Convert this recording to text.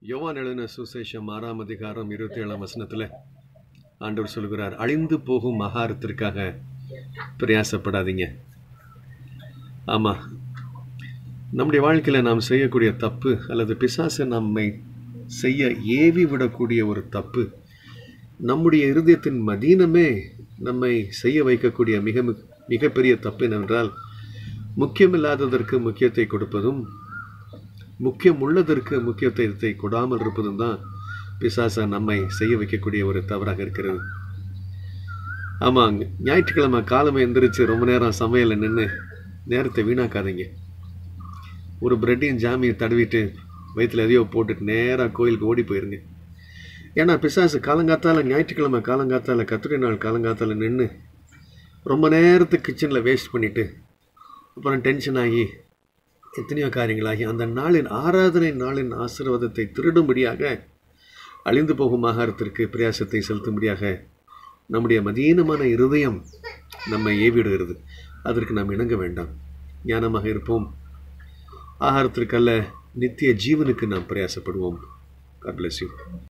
யோவான் எழுதின சுசேஷம் ஆறாம் அதிகாரம் இருபத்தி ஏழாம் வசனத்தில் ஆண்டவர் சொல்கிறார் அழிந்து போகும் ஆகாரத்திற்காக பிரயாசப்படாதீங்க ஆமாம் நம்முடைய வாழ்க்கையில் நாம் செய்யக்கூடிய தப்பு அல்லது பிசாசு நம்மை செய்ய ஏவி விடக்கூடிய ஒரு தப்பு நம்முடைய இருதயத்தின் மதீனமே நம்மை செய்ய வைக்கக்கூடிய மிக மிக- மிகப்பெரிய தப்பு என்னவென்றால் முக்கியமில்லாததற்கு முக்கியத்தை கொடுப்பதும் முக்கியம் உள்ளதற்கு முக்கியத்துவத்தை கொடாமல் இருப்பதும் தான் பிசாசா நம்மை செய்ய வைக்கக்கூடிய ஒரு தவறாக இருக்கிறது ஆமாங்க ஞாயிற்றுக்கிழமை காலமே எந்திரிச்சு ரொம்ப நேரம் சமையலில் நின்று நேரத்தை வீணாக்காதீங்க ஒரு பிரெட்டையும் ஜாமியும் தடவிட்டு வயிற்றுல எதையோ போட்டுட்டு நேராக கோயிலுக்கு ஓடி போயிருங்க ஏன்னா பிசாசு காலங்காத்தால ஞாயிற்றுக்கிழமை காலங்காத்தால கத்துரை நாள் காலங்காத்தால நின்று ரொம்ப நேரத்துக்கு கிச்சனில் வேஸ்ட் பண்ணிட்டு அப்புறம் டென்ஷன் ஆகி எத்தனையோ காரியங்களாகி அந்த நாளின் ஆராதனை நாளின் ஆசீர்வாதத்தை திருடும்படியாக அழிந்து போகும் ஆகாரத்திற்கு பிரயாசத்தை செலுத்தும்படியாக நம்முடைய மதீனமான இருதயம் நம்மை ஏவிடுகிறது அதற்கு நாம் இணங்க வேண்டாம் ஞானமாக இருப்போம் ஆகாரத்திற்கல்ல நித்திய ஜீவனுக்கு நாம் பிரயாசப்படுவோம் God bless you